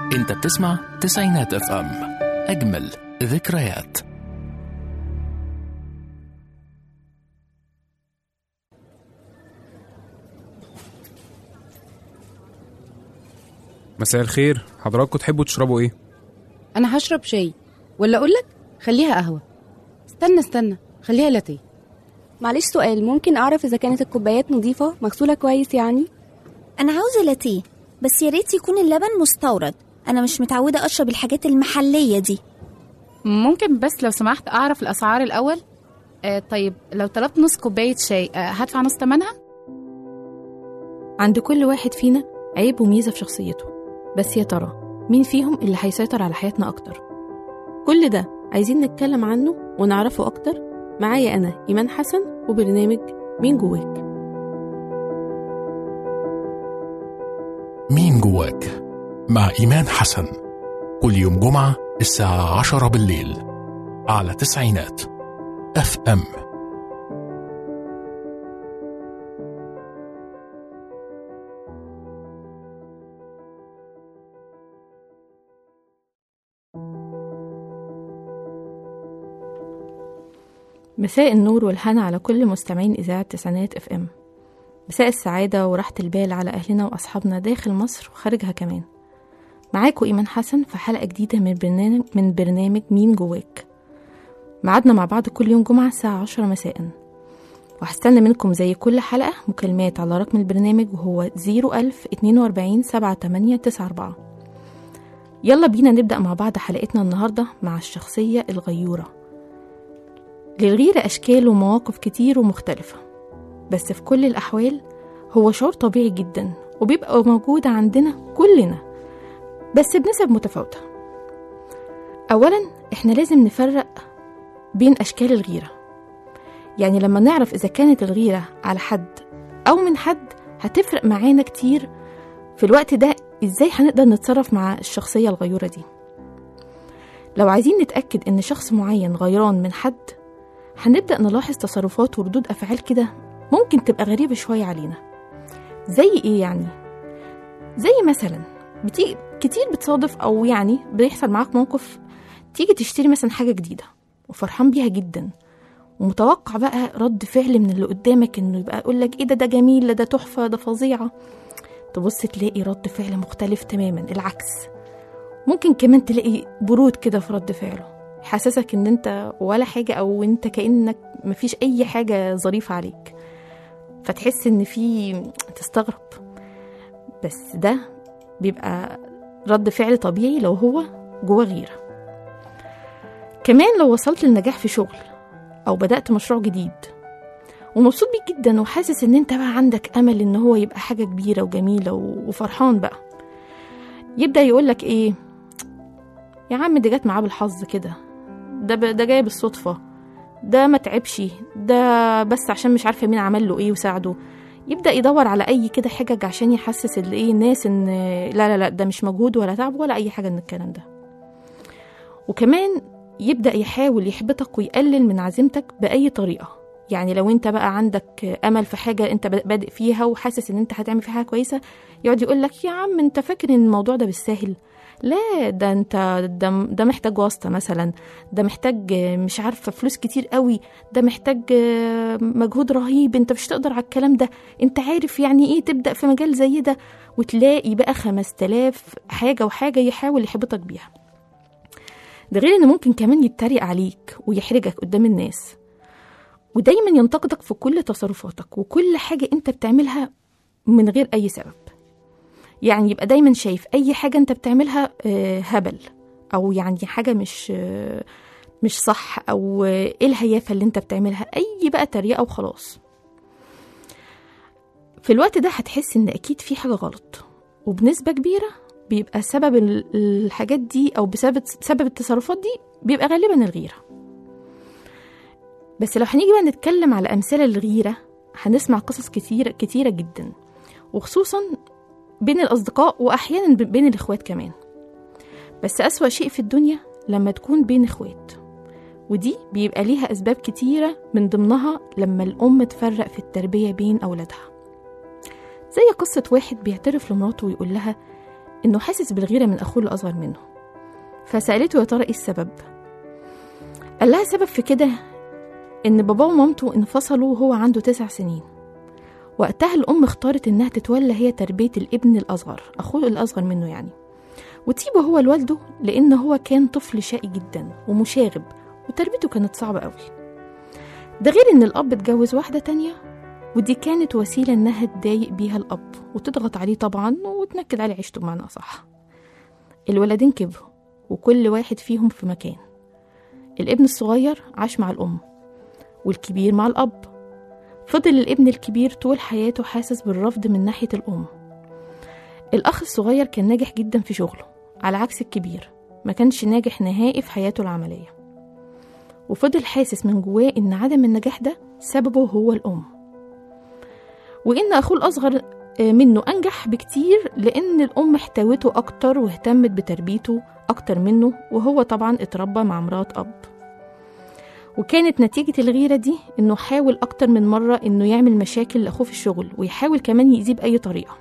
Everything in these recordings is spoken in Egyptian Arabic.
انت بتسمع تسعينات اف ام اجمل ذكريات مساء الخير حضراتكم تحبوا تشربوا ايه انا هشرب شاي ولا اقول لك خليها قهوه استنى استنى خليها لاتيه معلش سؤال ممكن أعرف إذا كانت الكوبايات نظيفة مغسولة كويس يعني؟ أنا عاوزة لاتيه بس يا ريت يكون اللبن مستورد أنا مش متعودة أشرب الحاجات المحلية دي ممكن بس لو سمحت أعرف الأسعار الأول آه طيب لو طلبت نص كوباية شاي آه هدفع نص تمنها عند كل واحد فينا عيب وميزة في شخصيته بس يا ترى مين فيهم اللي هيسيطر على حياتنا أكتر كل ده عايزين نتكلم عنه ونعرفه أكتر معايا أنا إيمان حسن وبرنامج مين جواك مين جواك مع إيمان حسن كل يوم جمعة الساعة عشرة بالليل على تسعينات اف ام مساء النور والهنا على كل مستمعين إذاعة تسعينات اف ام مساء السعادة وراحة البال على أهلنا وأصحابنا داخل مصر وخارجها كمان معاكم إيمان حسن في حلقة جديدة من برنامج من برنامج مين جواك ميعادنا مع بعض كل يوم جمعة الساعة عشرة مساء وهستنى منكم زي كل حلقة مكالمات على رقم البرنامج وهو زيرو ألف اتنين وأربعين سبعة تمانية تسعة أربعة يلا بينا نبدأ مع بعض حلقتنا النهاردة مع الشخصية الغيورة للغيرة أشكال ومواقف كتير ومختلفة بس في كل الأحوال هو شعور طبيعي جدا وبيبقى موجود عندنا كلنا بس بنسب متفاوتة أولا إحنا لازم نفرق بين أشكال الغيرة يعني لما نعرف إذا كانت الغيرة على حد أو من حد هتفرق معانا كتير في الوقت ده إزاي هنقدر نتصرف مع الشخصية الغيورة دي لو عايزين نتأكد إن شخص معين غيران من حد هنبدأ نلاحظ تصرفات وردود أفعال كده ممكن تبقى غريبة شوية علينا زي إيه يعني؟ زي مثلا بتيجي كتير بتصادف أو يعني بيحصل معاك موقف تيجي تشتري مثلا حاجة جديدة وفرحان بيها جدا ومتوقع بقى رد فعل من اللي قدامك انه يبقى يقول لك ايه ده ده جميل ده, ده تحفه ده فظيعه تبص تلاقي رد فعل مختلف تماما العكس ممكن كمان تلاقي برود كده في رد فعله يحسسك ان انت ولا حاجه او انت كانك مفيش اي حاجه ظريفه عليك فتحس ان في تستغرب بس ده بيبقى رد فعل طبيعي لو هو جوه غيره كمان لو وصلت للنجاح في شغل او بدات مشروع جديد ومبسوط بيه جدا وحاسس ان انت بقى عندك امل ان هو يبقى حاجه كبيره وجميله وفرحان بقى يبدا يقولك ايه يا عم دي جت معاه بالحظ كده ده ب... ده جاي بالصدفه ده ما تعبش ده بس عشان مش عارفه مين عمل له ايه وساعده يبدا يدور على اي كده حجج عشان يحسس اللي ايه الناس ان لا لا لا ده مش مجهود ولا تعب ولا اي حاجه من الكلام ده وكمان يبدا يحاول يحبطك ويقلل من عزيمتك باي طريقه يعني لو انت بقى عندك امل في حاجه انت بادئ فيها وحاسس ان انت هتعمل فيها حاجه كويسه يقعد يقول لك يا عم انت فاكر ان الموضوع ده بالساهل لا ده انت ده, ده محتاج واسطه مثلا ده محتاج مش عارفه فلوس كتير قوي ده محتاج مجهود رهيب انت مش تقدر على الكلام ده انت عارف يعني ايه تبدا في مجال زي ده وتلاقي بقى خمس تلاف حاجه وحاجه يحاول يحبطك بيها ده غير انه ممكن كمان يتريق عليك ويحرجك قدام الناس ودايما ينتقدك في كل تصرفاتك وكل حاجه انت بتعملها من غير اي سبب يعني يبقى دايما شايف اي حاجه انت بتعملها هبل او يعني حاجه مش مش صح او ايه الهيافه اللي انت بتعملها اي بقى تريقه وخلاص في الوقت ده هتحس ان اكيد في حاجه غلط وبنسبه كبيره بيبقى سبب الحاجات دي او بسبب سبب التصرفات دي بيبقى غالبا الغيره بس لو هنيجي بقى نتكلم على امثله الغيره هنسمع قصص كتير كتيره جدا وخصوصا بين الأصدقاء وأحيانا بين الإخوات كمان بس أسوأ شيء في الدنيا لما تكون بين إخوات ودي بيبقى ليها أسباب كتيرة من ضمنها لما الأم تفرق في التربية بين أولادها زي قصة واحد بيعترف لمراته ويقول لها إنه حاسس بالغيرة من أخوه الأصغر منه فسألته يا ترى إيه السبب قال لها السبب في كده إن باباه ومامته انفصلوا وهو عنده تسع سنين وقتها الأم اختارت إنها تتولى هي تربية الابن الأصغر أخوه الأصغر منه يعني وتسيبه هو لوالده لأن هو كان طفل شقي جدا ومشاغب وتربيته كانت صعبة قوي ده غير إن الأب اتجوز واحدة تانية ودي كانت وسيلة إنها تضايق بيها الأب وتضغط عليه طبعا وتنكد عليه عيشته بمعنى أصح الولدين كبروا وكل واحد فيهم في مكان الابن الصغير عاش مع الأم والكبير مع الأب فضل الابن الكبير طول حياته حاسس بالرفض من ناحية الأم الأخ الصغير كان ناجح جدا في شغله على عكس الكبير ما كانش ناجح نهائي في حياته العملية وفضل حاسس من جواه إن عدم النجاح ده سببه هو الأم وإن أخوه الأصغر آه، منه أنجح بكتير لأن الأم احتوته أكتر واهتمت بتربيته أكتر منه وهو طبعا اتربى مع مرات أب وكانت نتيجة الغيرة دي إنه حاول أكتر من مرة إنه يعمل مشاكل لأخوه في الشغل ويحاول كمان يأذيه بأي طريقة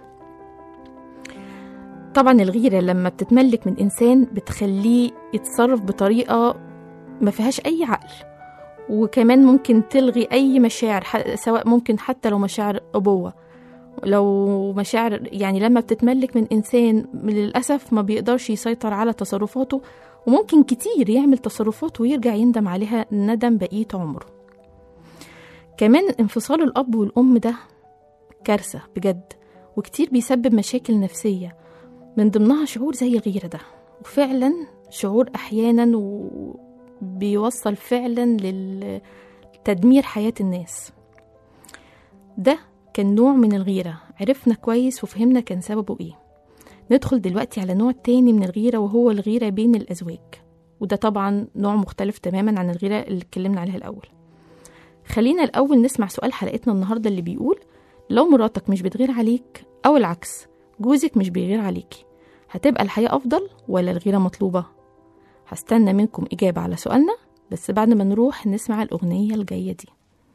طبعا الغيرة لما بتتملك من إنسان بتخليه يتصرف بطريقة ما فيهاش أي عقل وكمان ممكن تلغي أي مشاعر ح- سواء ممكن حتى لو مشاعر أبوة لو مشاعر يعني لما بتتملك من إنسان للأسف ما بيقدرش يسيطر على تصرفاته وممكن كتير يعمل تصرفات ويرجع يندم عليها ندم بقية عمره كمان انفصال الأب والأم ده كارثة بجد وكتير بيسبب مشاكل نفسية من ضمنها شعور زي الغيرة ده وفعلا شعور أحيانا وبيوصل فعلا لتدمير حياة الناس ده كان نوع من الغيرة عرفنا كويس وفهمنا كان سببه ايه ندخل دلوقتي على نوع تاني من الغيرة وهو الغيرة بين الأزواج وده طبعا نوع مختلف تماما عن الغيرة اللي اتكلمنا عليها الأول خلينا الأول نسمع سؤال حلقتنا النهاردة اللي بيقول لو مراتك مش بتغير عليك أو العكس جوزك مش بيغير عليكي هتبقى الحياة أفضل ولا الغيرة مطلوبة؟ هستنى منكم إجابة على سؤالنا بس بعد ما نروح نسمع الأغنية الجاية دي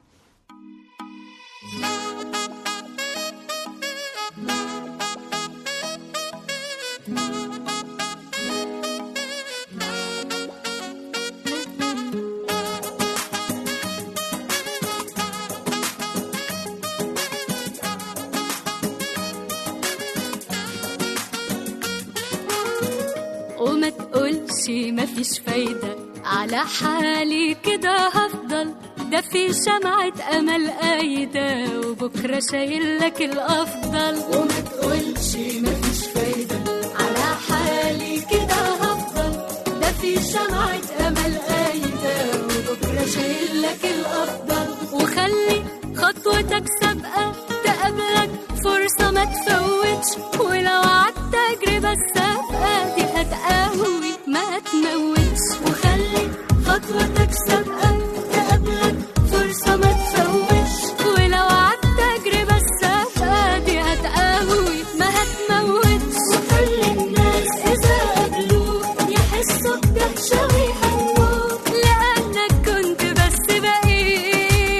وما تقولش مفيش فايدة على حالي كده هفضل ده في شمعة أمل قايدة وبكرة شايل لك الأفضل وما تقولش مفيش فايدة على حالي كده هفضل ده في شمعة أمل قايدة وبكرة شايل لك الأفضل وخلي خطوتك سابقة تقابلك فرصة ما تفوتش ولو عدت تجربة السابقة دي هتقوي ما تموتش وخلي خطوتك سابقة تقابلك فرصة ما تفوتش ولو عدت تجربة السابقة دي هتقوي ما هتموتش وخلي الناس إذا قابلوك يحسوا بدهشة ويهنوك لأنك كنت بس بقيت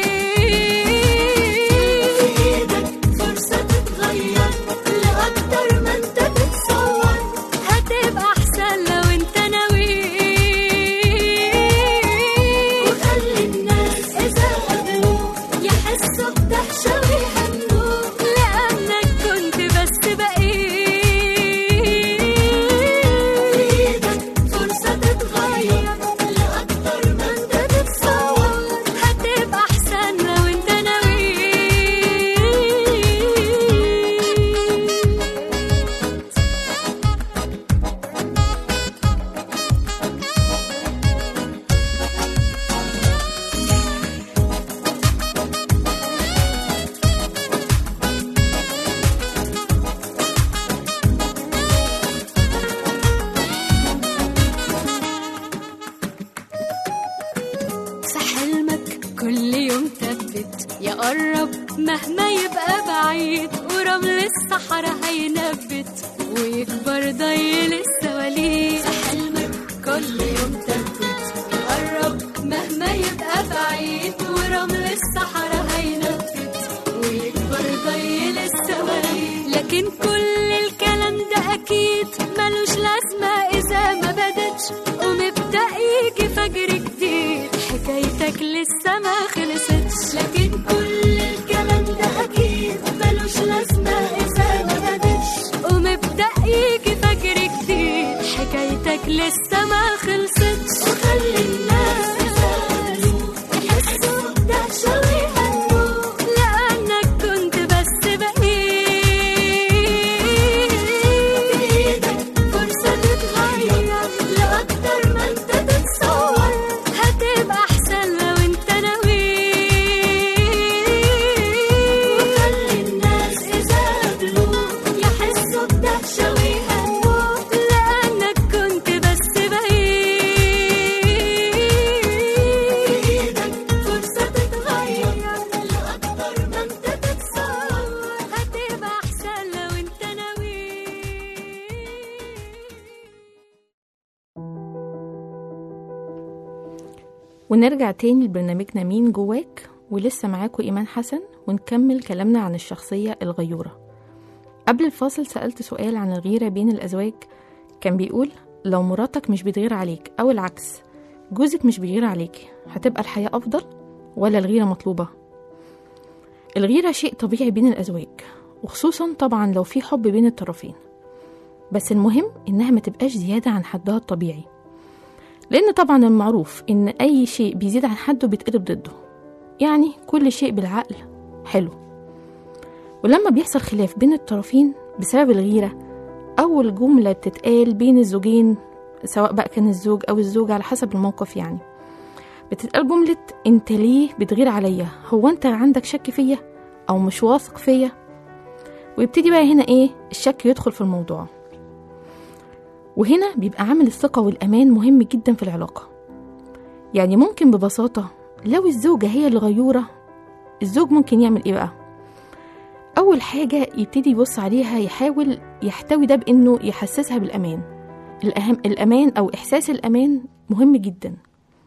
في إيدك فرصة تتغير لأكتر ما أنت تتصور هتبقى أحسن لو أنت ناوي وخلي الناس إذا قابلوك يحسوا بدهشة ويهنوك لأنك كنت بس بقيت في إيدك فرصة تتغير لأكتر ما أنت تتصور هتبقى أحسن لو أنت ناوي في حلمك كل يوم ثبت يا قرب مهما يبقى بعيد ورمل الصحراء هينبت ويكبر ضي السواليف في حلمك كل يوم ثبت يا قرب مهما يبقى بعيد ورمل الصحراء هينبت ويكبر ضي السواليف لكن كل الكلام ده أكيد لسه ما خلصتش وخلي الناس يسألوا يحسوا بدهشة ويهنوا لأنك كنت بس بقيت بإيدك فرصة تتغير لأكتر ما انت تتصور هتبقى أحسن لو انت ناوي وخلي الناس إذا قابلوك يحسوا بدهشة ويهنوا لأنك كنت بس بقيت بإيدك فرصة تتغير لأكتر ما انت تتصور هتبقى أحسن لو انت ناوي ونرجع تاني لبرنامجنا مين جواك ولسه معاكم إيمان حسن ونكمل كلامنا عن الشخصية الغيورة قبل الفاصل سألت سؤال عن الغيرة بين الأزواج كان بيقول لو مراتك مش بتغير عليك أو العكس جوزك مش بيغير عليك هتبقى الحياة أفضل ولا الغيرة مطلوبة؟ الغيرة شيء طبيعي بين الأزواج وخصوصا طبعا لو في حب بين الطرفين بس المهم إنها ما تبقاش زيادة عن حدها الطبيعي لأن طبعا المعروف إن أي شيء بيزيد عن حده بيتقلب ضده يعني كل شيء بالعقل حلو ولما بيحصل خلاف بين الطرفين بسبب الغيرة أول جملة بتتقال بين الزوجين سواء بقى كان الزوج أو الزوجة على حسب الموقف يعني بتتقال جملة انت ليه بتغير عليا هو انت عندك شك فيا أو مش واثق فيا ويبتدي بقى هنا ايه الشك يدخل في الموضوع وهنا بيبقى عامل الثقة والأمان مهم جدا في العلاقة يعني ممكن ببساطة لو الزوجة هي اللي غيورة الزوج ممكن يعمل ايه بقى أول حاجة يبتدي يبص عليها يحاول يحتوي ده بإنه يحسسها بالأمان الأهم الأمان أو إحساس الأمان مهم جدا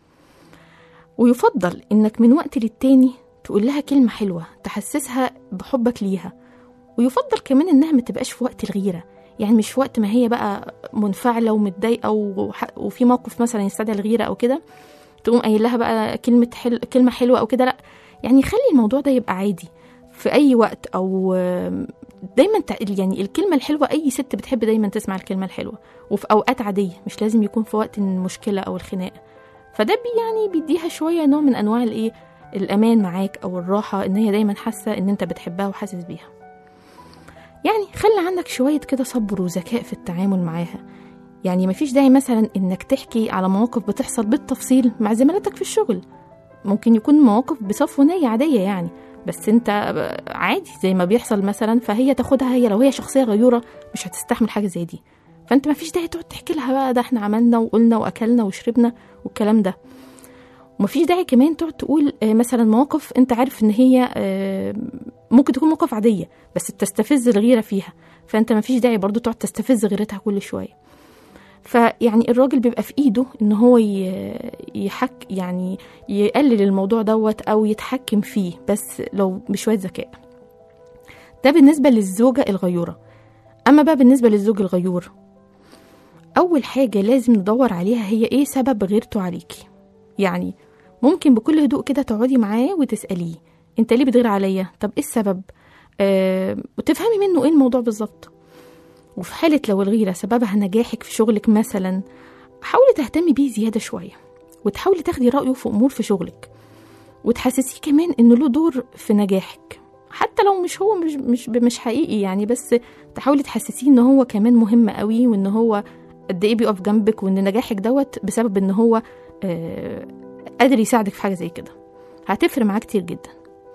ويفضل إنك من وقت للتاني تقول لها كلمة حلوة تحسسها بحبك ليها ويفضل كمان إنها ما تبقاش في وقت الغيرة يعني مش في وقت ما هي بقى منفعلة ومتضايقة وح- وفي موقف مثلا يستدعي الغيرة أو كده تقوم قايل لها بقى كلمة حل... كلمة حلوة أو كده لأ يعني خلي الموضوع ده يبقى عادي في أي وقت أو آم، دايما تع- يعني الكلمة الحلوة أي ست بتحب دايما تسمع الكلمة الحلوة وفي أوقات عادية مش لازم يكون في وقت المشكلة أو الخناقة فده بي يعني بيديها شوية نوع من أنواع الإيه الأمان معاك أو الراحة إن هي دايما حاسة إن أنت بتحبها وحاسس بيها يعني خلي عندك شوية كده صبر وذكاء في التعامل معاها يعني مفيش داعي مثلا إنك تحكي على مواقف بتحصل بالتفصيل مع زميلاتك في الشغل ممكن يكون مواقف بصفو نية عادية يعني بس انت عادي زي ما بيحصل مثلا فهي تاخدها هي لو هي شخصية غيورة مش هتستحمل حاجة زي دي فانت مفيش داعي تقعد تحكي لها بقى ده احنا عملنا وقلنا واكلنا وشربنا والكلام ده ومفيش داعي كمان تقعد تقول آه، مثلا مواقف انت عارف ان هي آه، ممكن تكون مواقف عادية بس تستفز الغيرة فيها فانت مفيش داعي برضو تقعد تستفز غيرتها كل شوية فيعني الراجل بيبقى في ايده ان هو ي- يحك يعني يقلل الموضوع دوت او يتحكم فيه بس لو بشويه ذكاء ده بالنسبه للزوجه الغيوره اما بقى بالنسبه للزوج الغيور اول حاجه لازم ندور عليها هي ايه سبب غيرته عليكي يعني ممكن بكل هدوء كده تقعدي معاه وتساليه انت ليه بتغير عليا طب ايه السبب آه وتفهمي منه ايه الموضوع بالظبط وفي حالة لو الغيرة سببها نجاحك في شغلك مثلا حاولي تهتمي بيه زيادة شوية وتحاولي تاخدي رأيه في أمور في شغلك وتحسسيه كمان إنه له دور في نجاحك حتى لو مش هو مش مش مش حقيقي يعني بس تحاولي تحسسيه إن هو كمان مهم قوي وإن هو قد إيه بيقف جنبك وإن نجاحك دوت بسبب إن هو آه قادر يساعدك في حاجة زي كده هتفرق معاه كتير جدا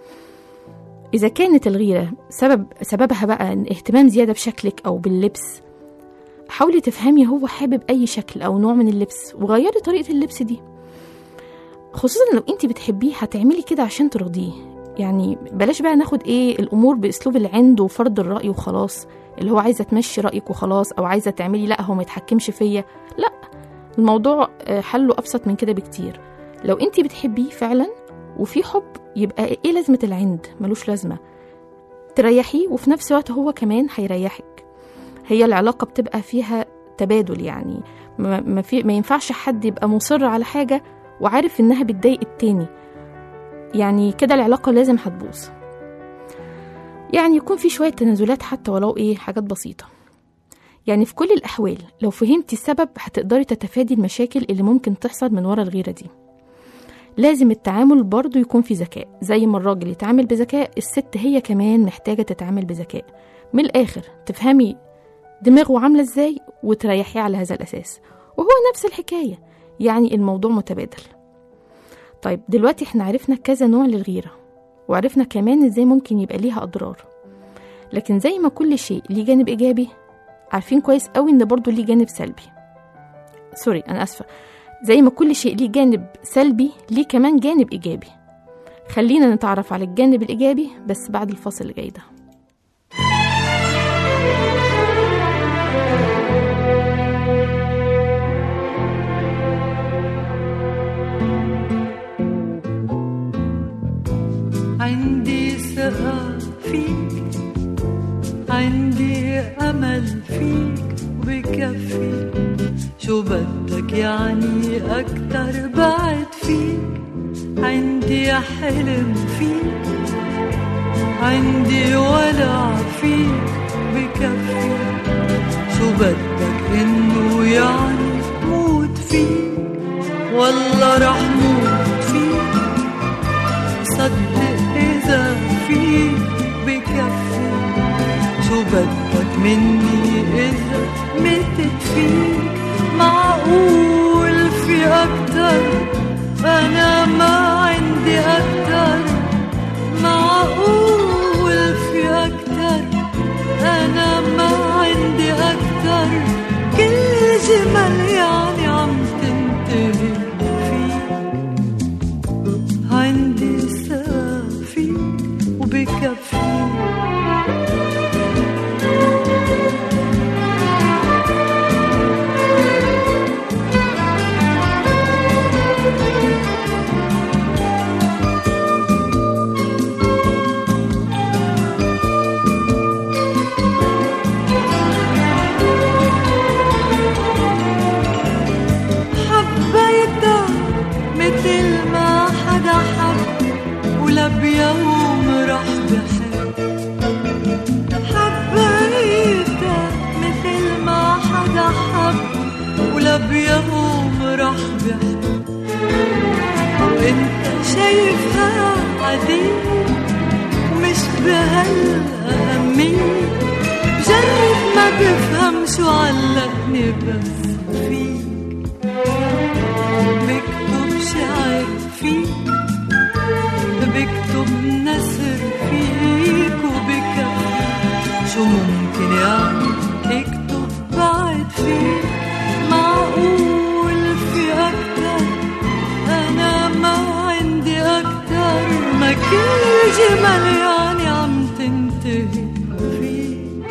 إذا كانت الغيرة سبب سببها بقى إن اهتمام زيادة بشكلك أو باللبس حاولي تفهمي هو حابب أي شكل أو نوع من اللبس وغيري طريقة اللبس دي خصوصا لو انت بتحبيه هتعملي كده عشان ترضيه يعني بلاش بقى ناخد ايه الامور باسلوب العند وفرض الراي وخلاص اللي هو عايزه تمشي رايك وخلاص او عايزه تعملي لا هو ما يتحكمش فيا لا الموضوع آه، حله ابسط من كده بكتير لو انت بتحبيه فعلا وفي حب يبقى ايه لازمه العند ملوش لازمه تريحيه وفي نفس الوقت هو كمان هيريحك هي العلاقه بتبقى فيها تبادل يعني ما, ما, في ما ينفعش حد يبقى مصر على حاجه وعارف انها بتضايق التاني يعني كده العلاقه لازم هتبوظ يعني يكون في شويه تنازلات حتى ولو ايه حاجات بسيطه يعني في كل الأحوال لو فهمتي السبب هتقدري تتفادي المشاكل اللي ممكن تحصل من ورا الغيرة دي لازم التعامل برضه يكون في ذكاء زي ما الراجل يتعامل بذكاء الست هي كمان محتاجة تتعامل بذكاء من الآخر تفهمي دماغه عاملة ازاي وتريحيه على هذا الأساس وهو نفس الحكاية يعني الموضوع متبادل طيب دلوقتي احنا عرفنا كذا نوع للغيرة وعرفنا كمان ازاي ممكن يبقى ليها أضرار لكن زي ما كل شيء ليه جانب إيجابي عارفين كويس قوي إن برضه ليه جانب سلبي سوري أنا آسفة زي ما كل شيء ليه جانب سلبي ليه كمان جانب إيجابي خلينا نتعرف على الجانب الإيجابي بس بعد الفاصل اللي جاي ده عندي ثقة فيك عندي أمل فيك وبكفي شو بدك يعني أكتر بعد فيك عندي حلم فيك عندي ولع فيك بكفي شو بدك إنه يعني موت فيك والله رح موت فيك صدق إذا فيك بكفي شو بدك مني إذا متت فيك معقول في أكتر أنا ما عندي أكتر معقول في أكتر أنا ما عندي أكتر كل جمل يعني عم تنتهي فيك عندي ثقة فيك وبكفي حبيتك مثل ما حدا حب ولا بيوم رح بحب حبيتك مثل ما حدا حب ولا بيوم رح بحب وانت شايفها عادية مش بهالأهمية بجرب ما بفهم شو علقني بس فيك بكتب شعر فيك بكتب نثر فيك وبكفي شو ممكن يعني اكتب بعد فيك معقول في أكتر أنا ما عندي أكتر ما كل جمل يعني عم تنتهي فيك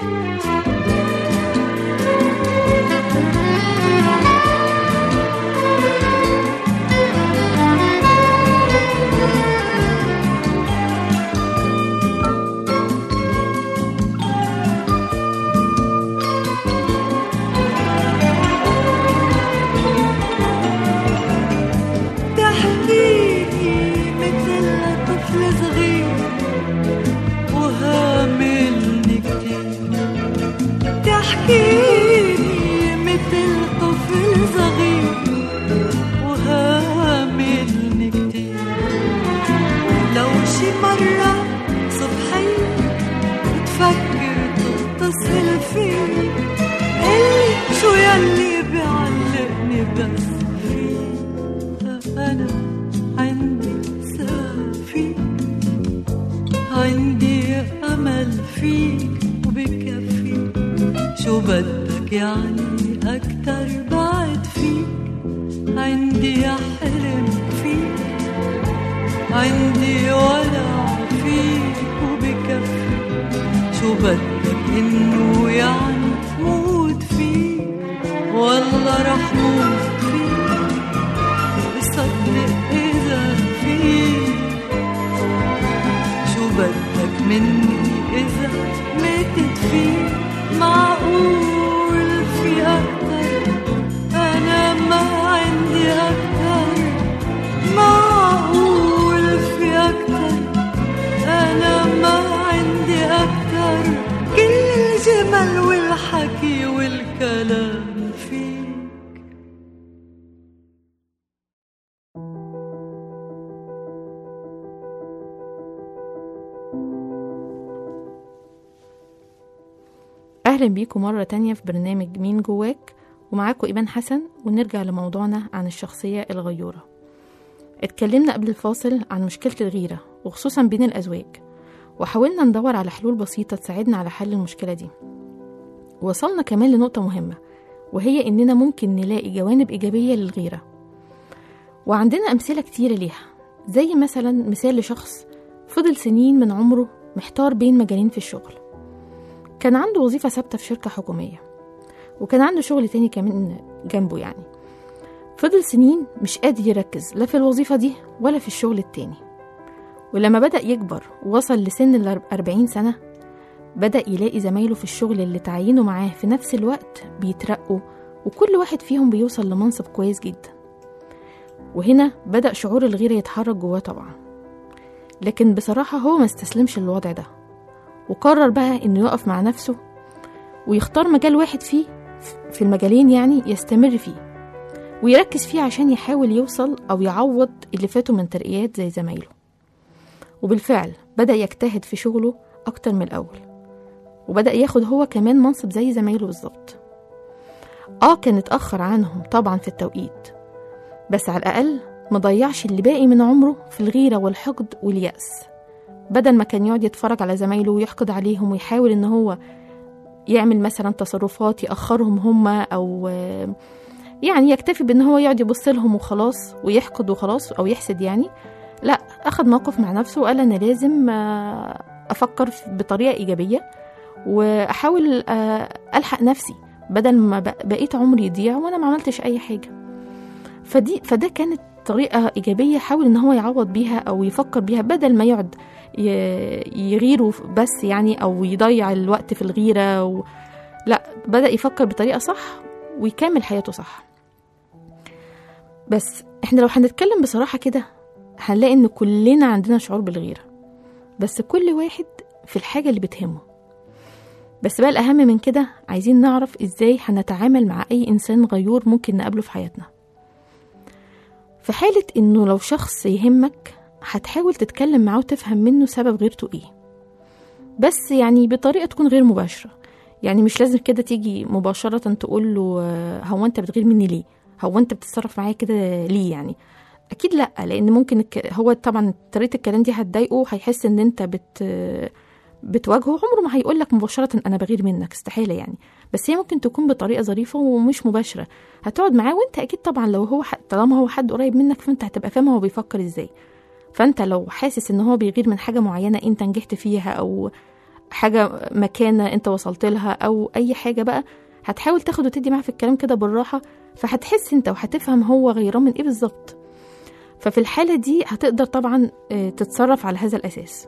تحكيلي مثل طفل صغير وهاملني كتير تحكيلي مثل طفل صغير وهاملني كتير لو شي مرة صبحية تفكر تتصل فيي قلي شو يلي بيعلقني بس فيك أنا عندي ثقة فيك عندي أمل فيك وبكفي شو بدك يعني أكتر بعد فيك عندي حلم فيك عندي ولع فيك وبكفي شو بدك إنه يعني موت فيك والله رح موت فيك صدق إذا فيك شو بدك مني إذا ماتت فيك معقول في أكتر أنا ما عندي أكتر معقول في أكتر أنا ما عندي أكتر كل الأجمل والحكي والكلام فيك أهلا بيكم مرة تانية في برنامج مين جواك ومعاكم إيمان حسن ونرجع لموضوعنا عن الشخصية الغيورة اتكلمنا قبل الفاصل عن مشكلة الغيرة وخصوصا بين الأزواج وحاولنا ندور على حلول بسيطة تساعدنا على حل المشكلة دي وصلنا كمان لنقطة مهمة وهي إننا ممكن نلاقي جوانب إيجابية للغيرة وعندنا أمثلة كتيرة ليها زي مثلا مثال لشخص فضل سنين من عمره محتار بين مجالين في الشغل كان عنده وظيفة ثابتة في شركة حكومية وكان عنده شغل تاني كمان جنبه يعني فضل سنين مش قادر يركز لا في الوظيفة دي ولا في الشغل التاني ولما بدأ يكبر ووصل لسن الأربعين سنة بدأ يلاقي زمايله في الشغل اللي تعينوا معاه في نفس الوقت بيترقوا وكل واحد فيهم بيوصل لمنصب كويس جدا وهنا بدأ شعور الغيرة يتحرك جواه طبعا لكن بصراحة هو ما استسلمش للوضع ده وقرر بقى انه يقف مع نفسه ويختار مجال واحد فيه في المجالين يعني يستمر فيه ويركز فيه عشان يحاول يوصل أو يعوض اللي فاته من ترقيات زي زمايله وبالفعل بدأ يجتهد في شغله أكتر من الأول وبدأ ياخد هو كمان منصب زي زمايله بالظبط آه كان اتأخر عنهم طبعا في التوقيت بس على الأقل مضيعش اللي باقي من عمره في الغيرة والحقد واليأس بدل ما كان يقعد يتفرج على زمايله ويحقد عليهم ويحاول إن هو يعمل مثلا تصرفات يأخرهم هما أو يعني يكتفي بإن هو يقعد يبص لهم وخلاص ويحقد وخلاص أو يحسد يعني لا أخد موقف مع نفسه وقال أنا لازم أفكر بطريقة إيجابية وأحاول ألحق نفسي بدل ما بقيت عمري يضيع وأنا ما عملتش أي حاجة فدي فده كانت طريقة إيجابية حاول إن هو يعوض بيها أو يفكر بيها بدل ما يقعد يغيروا بس يعني أو يضيع الوقت في الغيرة و... لا بدأ يفكر بطريقة صح ويكمل حياته صح بس احنا لو هنتكلم بصراحة كده هنلاقي ان كلنا عندنا شعور بالغيرة بس كل واحد في الحاجة اللي بتهمه بس بقى الأهم من كده عايزين نعرف ازاي هنتعامل مع أي إنسان غيور ممكن نقابله في حياتنا في حالة إنه لو شخص يهمك هتحاول تتكلم معاه وتفهم منه سبب غيرته إيه بس يعني بطريقة تكون غير مباشرة يعني مش لازم كده تيجي مباشرة تقول له هو أنت بتغير مني ليه هو أنت بتتصرف معايا كده ليه يعني أكيد لأ لأن ممكن الك... هو طبعا طريقة الكلام دي هتضايقه هيحس إن أنت بت بتواجهه عمره ما هيقول لك مباشرة أنا بغير منك استحالة يعني بس هي ممكن تكون بطريقة ظريفة ومش مباشرة هتقعد معاه وأنت أكيد طبعا لو هو حد طالما هو حد قريب منك فأنت هتبقى فاهم هو بيفكر إزاي فأنت لو حاسس إن هو بيغير من حاجة معينة أنت نجحت فيها أو حاجة مكانة أنت وصلت لها أو أي حاجة بقى هتحاول تاخد وتدي معاه في الكلام كده بالراحة فهتحس أنت وهتفهم هو غيران من إيه بالظبط ففي الحالة دي هتقدر طبعا تتصرف على هذا الأساس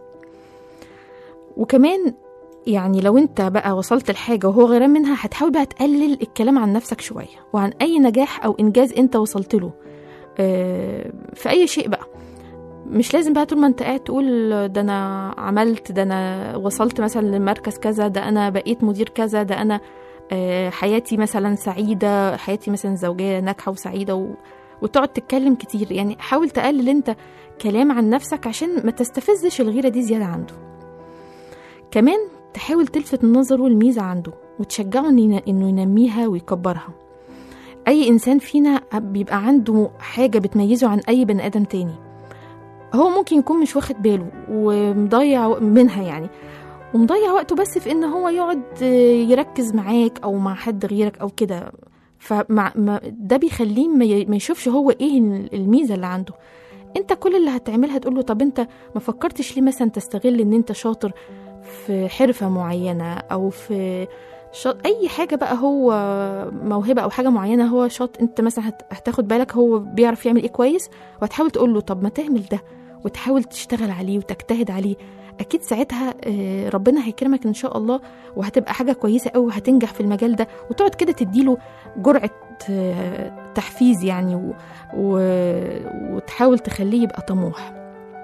وكمان يعني لو انت بقى وصلت لحاجة وهو غيران منها هتحاول بقى تقلل الكلام عن نفسك شوية وعن أي نجاح أو إنجاز انت وصلت له في أي شيء بقى مش لازم بقى طول ما انت قاعد تقول ده انا عملت ده انا وصلت مثلا لمركز كذا ده انا بقيت مدير كذا ده انا حياتي مثلا سعيدة حياتي مثلا زوجية ناجحة وسعيدة و... وتقعد تتكلم كتير يعني حاول تقلل انت كلام عن نفسك عشان ما تستفزش الغيرة دي زيادة عنده كمان تحاول تلفت نظره الميزة عنده وتشجعه انه ينميها ويكبرها أي إنسان فينا بيبقى عنده حاجة بتميزه عن أي بني آدم تاني هو ممكن يكون مش واخد باله ومضيع منها يعني ومضيع وقته بس في ان هو يقعد يركز معاك او مع حد غيرك او كده فمع ده بيخليه ما يشوفش هو ايه الميزه اللي عنده انت كل اللي هتعملها تقول له طب انت ما فكرتش ليه مثلا تستغل ان انت شاطر في حرفه معينه او في شاط... اي حاجه بقى هو موهبه او حاجه معينه هو شاط انت مثلا هت... هتاخد بالك هو بيعرف يعمل ايه كويس وهتحاول تقول له طب ما تعمل ده وتحاول تشتغل عليه وتجتهد عليه اكيد ساعتها ربنا هيكرمك ان شاء الله وهتبقى حاجه كويسه قوي وهتنجح في المجال ده وتقعد كده تديله جرعه تحفيز يعني و... و... وتحاول تخليه يبقى طموح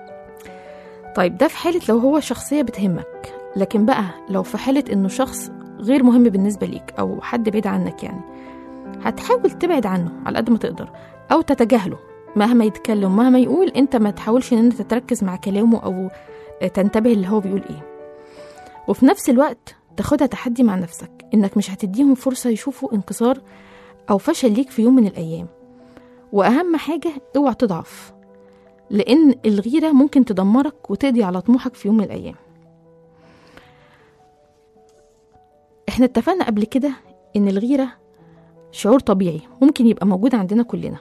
طيب ده في حاله لو هو شخصيه بتهمك لكن بقى لو في حاله انه شخص غير مهم بالنسبة ليك أو حد بعيد عنك يعني هتحاول تبعد عنه على قد ما تقدر أو تتجاهله مهما يتكلم مهما يقول أنت ما تحاولش إن أنت تركز مع كلامه أو تنتبه اللي هو بيقول إيه وفي نفس الوقت تاخدها تحدي مع نفسك إنك مش هتديهم فرصة يشوفوا انكسار أو فشل ليك في يوم من الأيام وأهم حاجة اوعى تضعف لأن الغيرة ممكن تدمرك وتقضي على طموحك في يوم من الأيام احنا اتفقنا قبل كده إن الغيرة شعور طبيعي ممكن يبقى موجود عندنا كلنا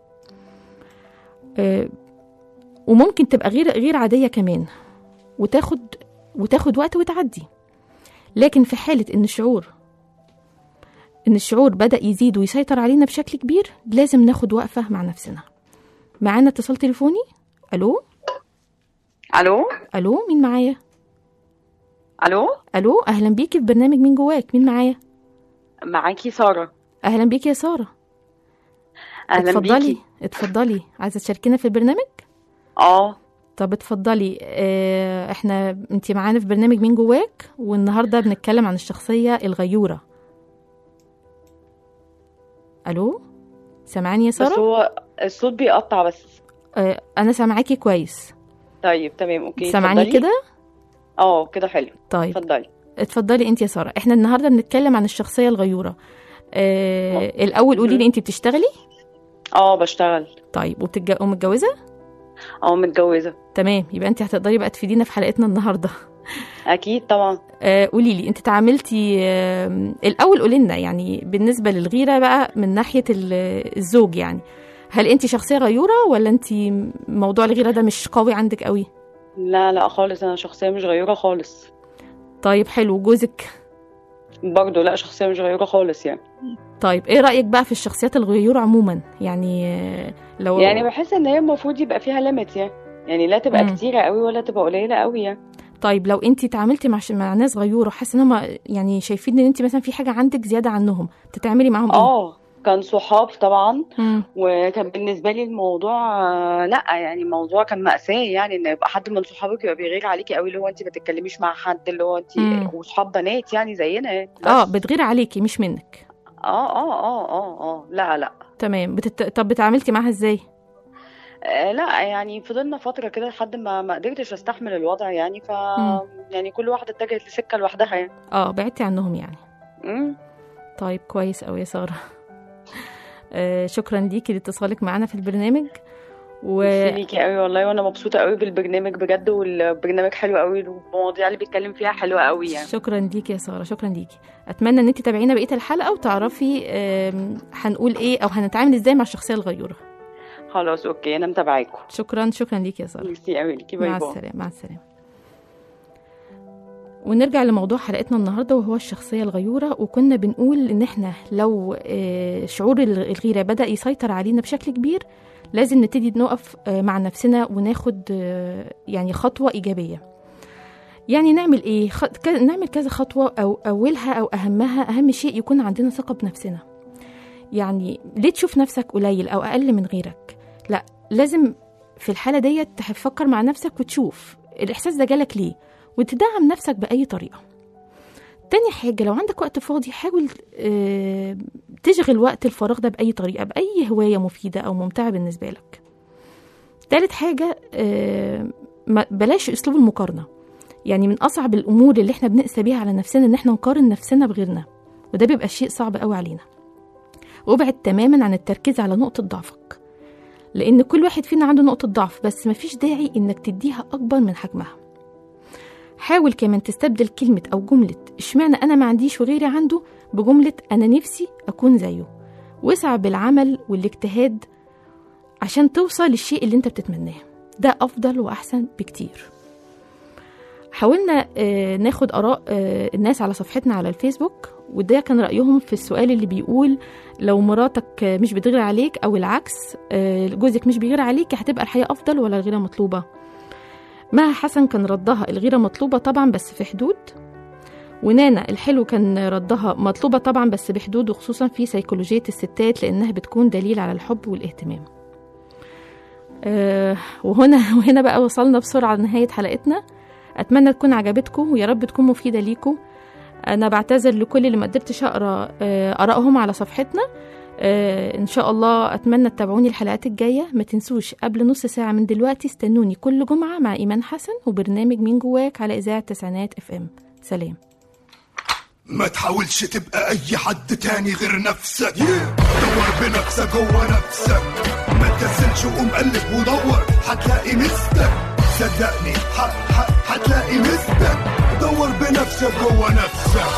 آه، وممكن تبقى غير غير عادية كمان وتاخد وتاخد وقت وتعدي لكن في حالة إن الشعور إن الشعور بدأ يزيد ويسيطر علينا بشكل كبير لازم ناخد وقفة مع نفسنا معانا اتصال تليفوني ألو الو ألو مين معايا الو ألو أهلا بيكي في برنامج مين جواك مين معايا معاكي ساره أهلا بيكي يا سارة اهلا اتفضلي بيكي اتفضلي عايزة تشاركينا في البرنامج اه طب اتفضلي اه احنا انتي معانا في برنامج مين جواك والنهارده بنتكلم عن الشخصية الغيورة الو سامعاني يا بس سارة هو الصوت بيقطع بس اه انا سامعاكي كويس طيب تمام اوكي سامعاني اتفضلي. كده اه كده حلو طيب اتفضلي اتفضلي انت يا سارة احنا النهارده بنتكلم عن الشخصية الغيورة اه الاول قولي لي انت بتشتغلي اه بشتغل طيب وبتتج... ومتجوزة اه متجوزه تمام يبقى انت هتقدري بقى تفيدينا في حلقتنا النهارده اكيد طبعا آه، قولي لي انت تعاملتي آه، الاول قولي لنا يعني بالنسبه للغيره بقى من ناحيه ال- الزوج يعني هل انت شخصيه غيوره ولا انت موضوع الغيره ده مش قوي عندك قوي لا لا خالص انا شخصيه مش غيوره خالص طيب حلو جوزك برضه لا شخصيه مش غيوره خالص يعني طيب ايه رايك بقى في الشخصيات الغيوره عموما يعني آه، لو يعني بحس ان هي المفروض يبقى فيها ليميت يعني يعني لا تبقى مم. كتيره قوي ولا تبقى قليله قوي يعني طيب لو انت تعاملتي مع ش- مع ناس غيوره حاسه ان هم يعني شايفين ان انت مثلا في حاجه عندك زياده عنهم تتعاملي معاهم ايه اه كان صحاب طبعا مم. وكان بالنسبه لي الموضوع آه، لا يعني الموضوع كان مأساة يعني ان يبقى حد من صحابك يبقى بيغير عليكي قوي اللي هو انت ما تتكلميش مع حد اللي هو انت مم. وصحاب بنات يعني زينا يعني بس. اه بتغير عليكي مش منك اه اه اه اه اه لا لا تمام بتت... طب بتعاملتي معاها ازاي آه لا يعني فضلنا فتره كده لحد ما ما قدرتش استحمل الوضع يعني ف مم. يعني كل واحده اتجهت لسكه لوحدها يعني اه بعدتي عنهم يعني مم. طيب كويس أوي يا سارة آه شكرا ليكي لاتصالك معنا في البرنامج و ميرسي ليكي قوي والله وانا مبسوطه قوي بالبرنامج بجد والبرنامج حلو قوي والمواضيع اللي بيتكلم فيها حلوه قوي يعني شكرا ليكي يا سارة شكرا ليكي أتمنى إن أنت تتابعينا بقية الحلقة وتعرفي آم، هنقول إيه أو هنتعامل إزاي مع الشخصية الغيورة خلاص اوكي انا متابعاكم شكرا شكرا ليكي يا سارة ميرسي قوي ليكي باي مع باي السلامة مع السلامة ونرجع لموضوع حلقتنا النهاردة وهو الشخصية الغيورة وكنا بنقول إن إحنا لو آه، شعور الغيرة بدأ يسيطر علينا بشكل كبير لازم نبتدي نقف آه، مع نفسنا وناخد آه، يعني خطوة إيجابية يعني نعمل إيه؟ خ... ك- نعمل كذا خطوة أو أولها أو أهمها أهم شيء يكون عندنا ثقة بنفسنا يعني ليه تشوف نفسك قليل أو أقل من غيرك؟ لا لازم في الحالة ديت تفكر مع نفسك وتشوف الإحساس ده جالك ليه وتدعم نفسك بأي طريقة تاني حاجة لو عندك وقت فاضي حاول آه، تشغل وقت الفراغ ده بأي طريقة بأي هواية مفيدة أو ممتعة بالنسبة لك تالت حاجة آه، ما- بلاش أسلوب المقارنة يعني من أصعب الأمور اللي احنا بنقسى بيها على نفسنا إن احنا نقارن نفسنا بغيرنا وده بيبقى شيء صعب قوي علينا وابعد تماما عن التركيز على نقطة ضعفك لأن كل واحد فينا عنده نقطة ضعف بس مفيش داعي إنك تديها أكبر من حجمها حاول كمان تستبدل كلمة أو جملة اشمعنى أنا ما عنديش وغيري عنده بجملة أنا نفسي أكون زيه واسعى بالعمل والاجتهاد عشان توصل للشيء اللي انت بتتمناه ده أفضل وأحسن بكتير حاولنا آه، ناخد آراء آه، الناس على صفحتنا على الفيسبوك وده كان رأيهم في السؤال اللي بيقول لو مراتك آه، مش بتغير عليك أو العكس آه، جوزك مش بيغير عليك هتبقى الحياة أفضل ولا الغيرة مطلوبة مها حسن كان ردها الغيرة مطلوبة طبعا بس في حدود ونانا الحلو كان ردها مطلوبة طبعا بس بحدود وخصوصا في سيكولوجية الستات لأنها بتكون دليل على الحب والاهتمام آه وهنا وهنا بقى وصلنا بسرعة لنهاية حلقتنا أتمنى تكون عجبتكم ويا رب تكون مفيدة ليكم انا بعتذر لكل اللي ما قدرتش اقرا آه، ارائهم على صفحتنا آه، ان شاء الله اتمنى تتابعوني الحلقات الجايه ما تنسوش قبل نص ساعه من دلوقتي استنوني كل جمعه مع ايمان حسن وبرنامج مين جواك على اذاعه تسعينات اف ام سلام ما تحاولش تبقى اي حد تاني غير نفسك دور بنفسك جوه نفسك ما تكسلش وقوم قلب ودور هتلاقي مستك صدقني ح- ح- هتلاقي مستك دور بنفسك جوه نفسك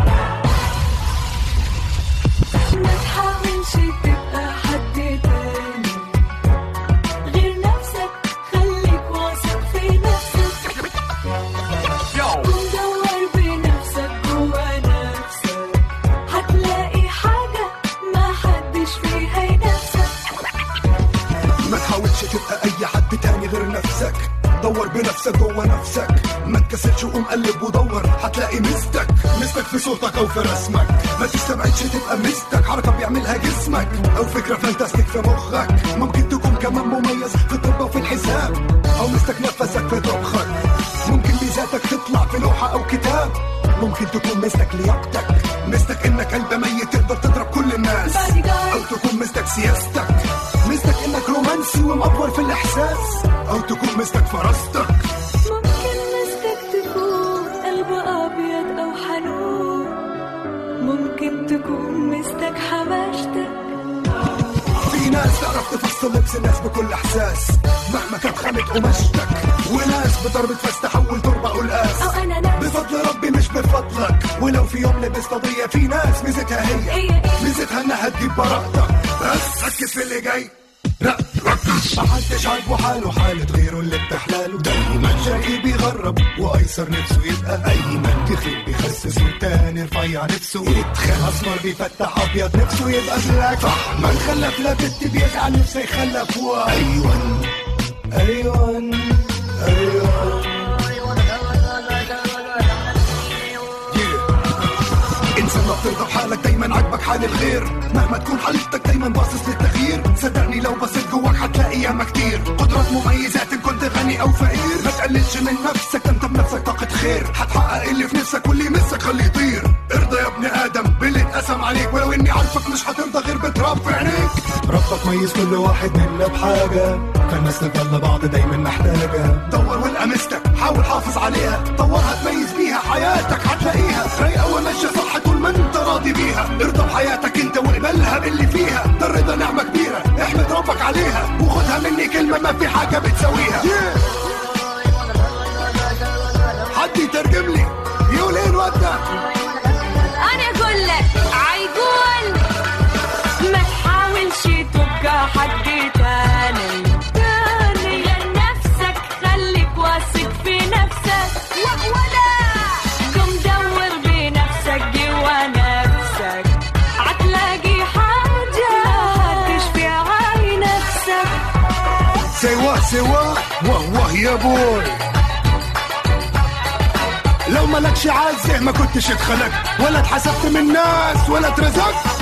ما تحاولش تبقى حد تاني غير نفسك خليك واثق في نفسك قوم دور بنفسك جوا نفسك هتلاقي حاجة ما حدش فيها ينافسك ما تحاولش تبقى اي حد تاني غير نفسك دور بنفسك جوه نفسك ما تكسلش وقوم قلب ودور هتلاقي مستك مستك في صوتك او في رسمك ما تستبعدش تبقى مستك حركه بيعملها جسمك او فكره فانتاستيك في مخك ممكن تكون كمان مميز في الطب وفي الحساب او مستك نفسك في طبخك ممكن ميزاتك تطلع في لوحه او كتاب ممكن تكون مستك لياقتك مستك انك قلب ميت تقدر تضرب كل الناس او تكون مستك سياستك مستك انك رومانسي ومأفور في الاحساس او تكون مستك فراستك ممكن مستك تكون قلب أبيض أو حنون ممكن تكون مستك حماشتك في ناس تعرف تفصل لبس الناس بكل احساس مهما كانت خامة قماشتك وناس بضربة فاس تحول تربة قلقاس أو أنا ناس بفضل ربي مش بفضلك ولو في يوم لبست قضية في ناس ميزتها هي هي إيه؟ ميزتها انها تجيب براءتك بس ركز في اللي جاي لا ركز محدش عاجبه حاله حالة غيره اللي بتحلاله دايما شقي بيغرب وايسر نفسه يبقى ايمن تخيل بيخسس والتاني رفيع نفسه يتخن اسمر بيفتح ابيض نفسه يبقى بلاك صح من خلف لا بنت بيزعل نفسه يخلف ايوان ايوان ايوان انسان ما بترضى بحالك دايما عاجبك حال الغير مهما تكون حالتك دايما باصص للتغيير صدقني لو بصيت جواك هتلاقي ياما كتير قدرات مميزات ان كنت غني او فقير ما تقللش من نفسك ده انت بنفسك طاقة خير هتحقق اللي في نفسك واللي يمسك خليه يطير ارضى يا ابن ادم باللي اتقسم عليك ولو اني عارفك مش هترضى غير بتراب في عينيك ربك ميز كل واحد منا بحاجة فالناس تفضل بعض دايما محتاجة دور والقى مستك حاول حافظ عليها طورها تميز بيها حياتك هتلاقيها رايقة وماشية صح طول ما انت راضي بيها ارضى بحياتك انت واقبلها باللي فيها ده الرضا نعمة كبيرة احمد ربك عليها وخدها مني كلمة ما في حاجة بتساويها حد يترجم لي يقول ايه الواد ده أنا أقول لك عيقول ما تحاولش تبقى حد تاني تاني غير نفسك خليك واثق في نفسك ولا قم دور بنفسك جوا نفسك هتلاقي حاجة هتشفي عاي نفسك سوا سوا واه واه يا بوي لو مالكش عازه ما كنتش اتخلقت ولا اتحسبت من الناس ولا اترزقت